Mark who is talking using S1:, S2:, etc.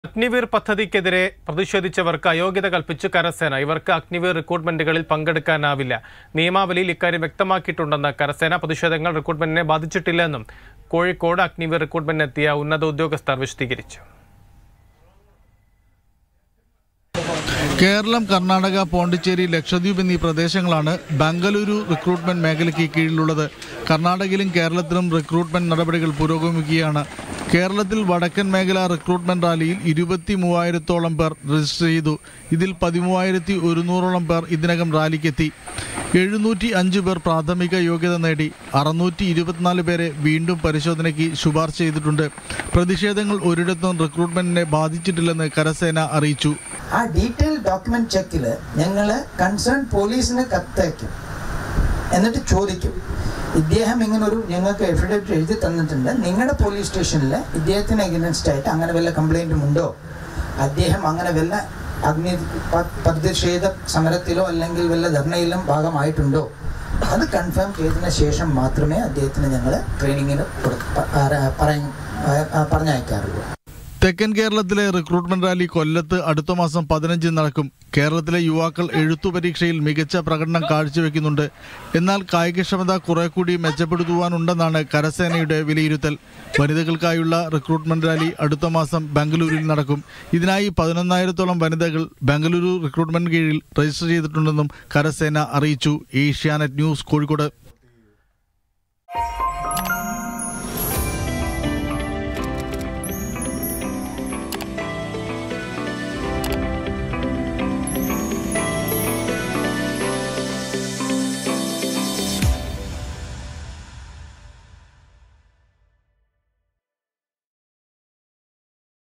S1: അഗ്നിവീർ പദ്ധതിക്കെതിരെ പ്രതിഷേധിച്ചവർക്ക് അയോഗ്യത കൽപ്പിച്ച് കരസേന ഇവർക്ക് അഗ്നിവീർ റിക്രൂട്ട്മെന്റുകളിൽ പങ്കെടുക്കാനാവില്ല നിയമാവലിയിൽ ഇക്കാര്യം വ്യക്തമാക്കിയിട്ടുണ്ടെന്ന് കരസേന പ്രതിഷേധങ്ങൾ റിക്രൂട്ട്മെന്റിനെ ബാധിച്ചിട്ടില്ലെന്നും കോഴിക്കോട് അഗ്നിവീർ റിക്രൂട്ട്മെന്റിനെത്തിയ ഉന്നത ഉദ്യോഗസ്ഥർ വിശദീകരിച്ചു
S2: കേരളം കർണാടക പോണ്ടിച്ചേരി ലക്ഷദ്വീപ് എന്നീ പ്രദേശങ്ങളാണ് ബംഗളൂരു റിക്രൂട്ട്മെന്റ് മേഖലയ്ക്ക് കീഴിലുള്ളത് കർണാടകയിലും കേരളത്തിലും റിക്രൂട്ട്മെന്റ് നടപടികൾ പുരോഗമിക്കുകയാണ് കേരളത്തിൽ വടക്കൻ മേഖല റിക്രൂട്ട്മെന്റ് റാലിയിൽ ഇരുപത്തി മൂവായിരത്തോളം പേർ രജിസ്റ്റർ ചെയ്തു ഇതിൽ പതിമൂവായിരത്തി ഒരുന്നൂറോളം പേർ ഇതിനകം റാലിക്കെത്തി എഴുന്നൂറ്റി അഞ്ച് പേർ പ്രാഥമിക യോഗ്യത നേടി അറുന്നൂറ്റി ഇരുപത്തിനാല് പേരെ വീണ്ടും പരിശോധനയ്ക്ക് ശുപാർശ ചെയ്തിട്ടുണ്ട് പ്രതിഷേധങ്ങൾ ഒരിടത്തും റിക്രൂട്ട്മെന്റിനെ ബാധിച്ചിട്ടില്ലെന്ന് കരസേന അറിയിച്ചു
S3: ആ ഡീറ്റെയിൽ ഡോക്യുമെന്റ് ചെക്കിൽ ഞങ്ങൾ കൺസേൺ പോലീസിന് കത്തയക്കും എന്നിട്ട് ചോദിക്കും ഇദ്ദേഹം ഇങ്ങനൊരു ഞങ്ങൾക്ക് എഫിഡവിറ്റ് എഴുതി തന്നിട്ടുണ്ട് നിങ്ങളുടെ പോലീസ് സ്റ്റേഷനിൽ ഇദ്ദേഹത്തിന് അഗൻസ്റ്റ് ആയിട്ട് അങ്ങനെ വല്ല കംപ്ലൈൻറ്റും ഉണ്ടോ അദ്ദേഹം അങ്ങനെ വല്ല അഗ്നി പ- പ്രതിഷേധ സമരത്തിലോ അല്ലെങ്കിൽ വല്ല ധർണയിലും ഭാഗമായിട്ടുണ്ടോ അത് കൺഫേം ചെയ്തതിന് ശേഷം മാത്രമേ അദ്ദേഹത്തിന് ഞങ്ങൾ ട്രെയിനിങ്ങിന് കൊടു- പ- ആ- പറയ- ആ- പറഞ്ഞയക്കാറുള്ളൂ
S2: തെക്കൻ കേരളത്തിലെ റിക്രൂട്ട്മെന്റ് റാലി കൊല്ലത്ത് അടുത്ത മാസം പതിനഞ്ചിന് നടക്കും കേരളത്തിലെ യുവാക്കൾ എഴുത്തു പരീക്ഷയിൽ മികച്ച പ്രകടനം കാഴ്ചവെക്കുന്നുണ്ട് എന്നാൽ കായികക്ഷമത കുറെ കൂടി മെച്ചപ്പെടുത്തുവാനുണ്ടെന്നാണ് കരസേനയുടെ വിലയിരുത്തൽ വനിതകൾക്കായുള്ള റിക്രൂട്ട്മെന്റ് റാലി അടുത്ത മാസം ബംഗളൂരുവിൽ നടക്കും ഇതിനായി പതിനൊന്നായിരത്തോളം വനിതകൾ ബംഗളൂരു റിക്രൂട്ട്മെന്റ് കീഴിൽ രജിസ്റ്റർ ചെയ്തിട്ടുണ്ടെന്നും കരസേന അറിയിച്ചു ഏഷ്യാനെറ്റ് ന്യൂസ് കോഴിക്കോട്